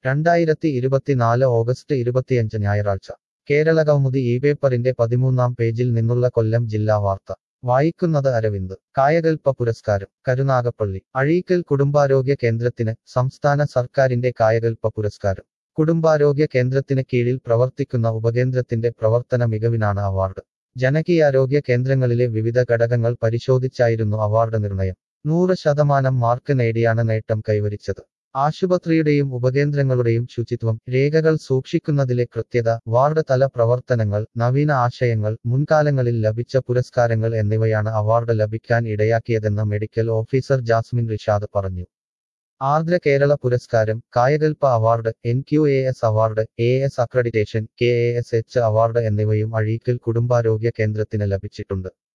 രണ്ടായിരത്തി ഇരുപത്തിനാല് ഓഗസ്റ്റ് ഇരുപത്തിയഞ്ച് ഞായറാഴ്ച കേരള കൗമുദി ഈ പേപ്പറിന്റെ പതിമൂന്നാം പേജിൽ നിന്നുള്ള കൊല്ലം ജില്ലാ വാർത്ത വായിക്കുന്നത് അരവിന്ദ് കായകൽപ്പ പുരസ്കാരം കരുനാഗപ്പള്ളി അഴീക്കൽ കുടുംബാരോഗ്യ കേന്ദ്രത്തിന് സംസ്ഥാന സർക്കാരിന്റെ കായകൽപ്പ പുരസ്കാരം കുടുംബാരോഗ്യ കേന്ദ്രത്തിന് കീഴിൽ പ്രവർത്തിക്കുന്ന ഉപകേന്ദ്രത്തിന്റെ പ്രവർത്തന മികവിനാണ് അവാർഡ് ജനകീയാരോഗ്യ കേന്ദ്രങ്ങളിലെ വിവിധ ഘടകങ്ങൾ പരിശോധിച്ചായിരുന്നു അവാർഡ് നിർണയം നൂറ് ശതമാനം മാർക്ക് നേടിയാണ് നേട്ടം കൈവരിച്ചത് ആശുപത്രിയുടെയും ഉപകേന്ദ്രങ്ങളുടെയും ശുചിത്വം രേഖകൾ സൂക്ഷിക്കുന്നതിലെ കൃത്യത വാർഡ് തല പ്രവർത്തനങ്ങൾ നവീന ആശയങ്ങൾ മുൻകാലങ്ങളിൽ ലഭിച്ച പുരസ്കാരങ്ങൾ എന്നിവയാണ് അവാർഡ് ലഭിക്കാൻ ഇടയാക്കിയതെന്ന് മെഡിക്കൽ ഓഫീസർ ജാസ്മിൻ റിഷാദ് പറഞ്ഞു ആർദ്ര കേരള പുരസ്കാരം Kayakalpa award N Q A S award A S accreditation K A S H award എന്നിവയും അഴീക്കൽ കുടുംബാരോഗ്യ കേന്ദ്രത്തിന് ലഭിച്ചിട്ടുണ്ട്